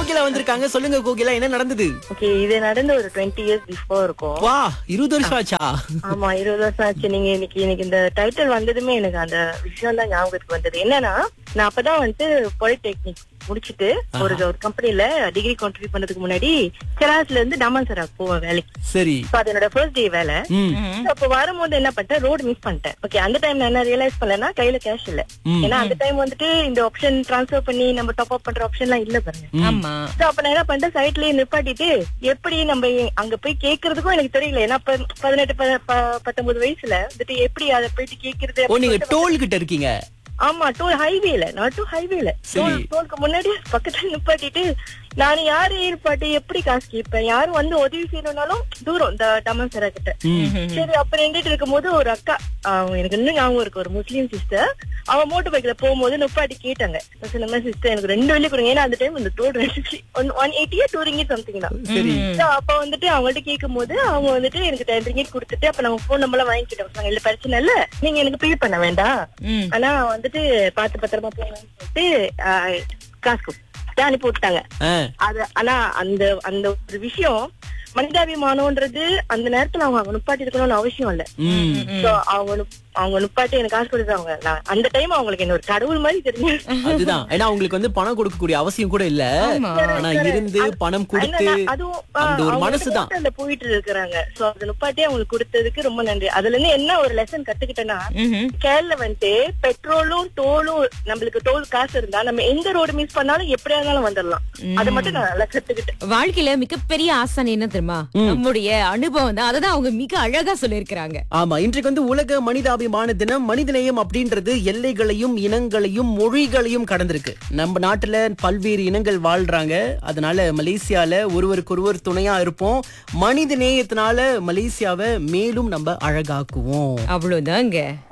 கோகிலா வந்திருக்காங்க சொல்லுங்க கோகிலா என்ன நடந்தது ஓகே இது நடந்து ஒரு டுவெண்ட்டி இயர்ஸ் பிஃபோர் இருக்கும் வா இருபது வருஷம் ஆச்சா ஆமா இருபது வருஷம் ஆச்சு நீங்க இன்னைக்கு எனக்கு இந்த டைட்டில் வந்ததுமே எனக்கு அந்த விஷயம் தான் ஞாபகத்துக்கு வந்தது என்னன்னா நான் அப்பதான் வந்துட்டு பாலிடெக்னிக் முடிச்சிட்டு ஒரு ஒரு கம்பெனில டிகிரி கான்ட்ரிபியூட் பண்ணதுக்கு முன்னாடி செராஸ்ல இருந்து டமான்சரா போவேன் வேலைக்கு சரி So, அது என்னோட ஃபர்ஸ்ட் டே வேலை ம் So, அப்ப வரும்போது என்ன பண்ணிட்டேன் ரோடு மிஸ் பண்ணிட்டேன் ஓகே அந்த டைம் நான் என்ன ரியலைஸ் பண்ணலன்னா கையில கேஷ் இல்ல ம். ஏன்னா அந்த டைம் வந்துட்டு இந்த ஆப்ஷன் ட்ரான்ஸ்ஃபர் பண்ணி நம்ம டாப் அப் பண்ற ஆப்ஷன் எல்லாம் இல்ல பாருங்க ஆமா So, அப்ப நான் என்ன பண்ணிட்டேன் சைட்லயே நிப்பாட்டிட்டு எப்படி நம்ம அங்க போய் கேக்குறதுக்கும் எனக்கு தெரியல ஏன்னா அப்ப பதினெட்டு ப- ப- பத்தொன்பது வயசுல வந்துட்டு எப்படி அதை போயிட்டு கேக்குறது ஓ நீங்க டோல் கிட்ட இருக்கீங்க ஆமா டோல் ஹைவேல நான் டூ ஹைவேல சரி. டோலுக்கு முன்னாடி பக்கத்துல நிப்பாட்டிட்டு நான் யாரு நிப்பாட்டி எப்படி காசு கேட்பேன் யாரும் வந்து உதவி செய்யணும்னாலும் தூரம் இந்த டமன்சரா கிட்ட சரி அப்ப நின்றுட்டு இருக்கும்போது ஒரு அக்கா அவங்க எனக்கு இன்னும் ஞாபகம் இருக்கு ஒரு முஸ்லீம் சிஸ்டர் அவன் மோட்டர் பைக்ல போகும்போது நிப்பாட்டி கேட்டாங்க நான் சொன்ன மாதிரி சிஸ்டர் எனக்கு ரெண்டு வெள்ளி கொடுங்க ஏன்னா அந்த டைம் இந்த டோல் ரெண்டு ஒன் எயிட்டியா டூ ரிங்கிட் சம்திங் தான் சரி So, அப்ப வந்துட்டு அவங்கள்ட்ட கேட்கும் போது அவங்க வந்துட்டு எனக்கு டென் ரிங்கிட் கொடுத்துட்டு அப்ப நம்ம போன் நம்பர் வாங்கிக்கிட்டோம் சொன்னாங்க, இல்ல பிரச்சனை இல்ல நீங்க எனக்கு பே பண்ண வேண்டாம் ம். ஆனா வந்துட்டு பார்த்து பத்திரமா போங்கன்னு சொல்லிட்டு ஆஹ், காசு கொடுத்து அனுப்பி விட்டாங்க ஆ, அது ஆனா அந்த அந்த ஒரு விஷயம் மனிதாபிமானம்ன்றது அந்த நேரத்துல அவங்க அவங்க நிப்பாட்டி இருக்கணும்னு அவசியம் இல்ல ம் So, அவங்க நுப்- அவங்க நிப்பாட்டி எனக்கு காசு கொடுத்தாங்க நான் அந்த டைம் அவங்களுக்கு என்ன ஒரு கடவுள் மாதிரி தெரிஞ்சு அதுதான் ஏன்னா உங்களுக்கு வந்து பணம் கொடுக்கக்கூடிய அவசியம் கூட இல்ல ஆமா. ஆனா இருந்து பணம் கொடுத்து என்னன்னா, அதுவும் ஆ, அந்த ஒரு அவங்க மனசுதான் வந்து அதுல போயிட்டு இருக்கிறாங்க சோ அது நிப்பாட்டி அவங்களுக்கு கொடுத்ததுக்கு ரொம்ப நன்றி அதுல இருந்து என்ன ஒரு லெசன் கத்துக்கிட்டேன்னா ம்ஹும். கேரள வந்துட்டு பெட்ரோலும் டோலும் நம்மளுக்கு டோல் காசு இருந்தா நம்ம எந்த ரோடு மிஸ் பண்ணாலும் எப்படியா இருந்தாலும் வந்துடலாம் அதை மட்டும் நான் நல்லா கத்துக்கிட்டேன் வாழ்க்கையில மிகப்பெரிய ஆசான் என்ன தெரியுமா நம்முடைய அனுபவம் தான் அததான் அவங்க மிக அழகா சொல்லியிருக்கிறாங்க ஆமா இன்றைக்கு வந்து உலக மனிதாபிமான தினம் மனிதநேயம் அப்படின்றது எல்லைகளையும் இனங்களையும் மொழிகளையும் கடந்திருக்கு நம்ம நாட்டுல பல்வேறு இனங்கள் வாழ்றாங்க அதனால மலேசியால ஒருவருக்கொருவர் துணையா இருப்போம் மனித நேயத்தினால மலேசியாவை மேலும் நம்ம அழகாக்குவோம் அவ்வளவுதாங்க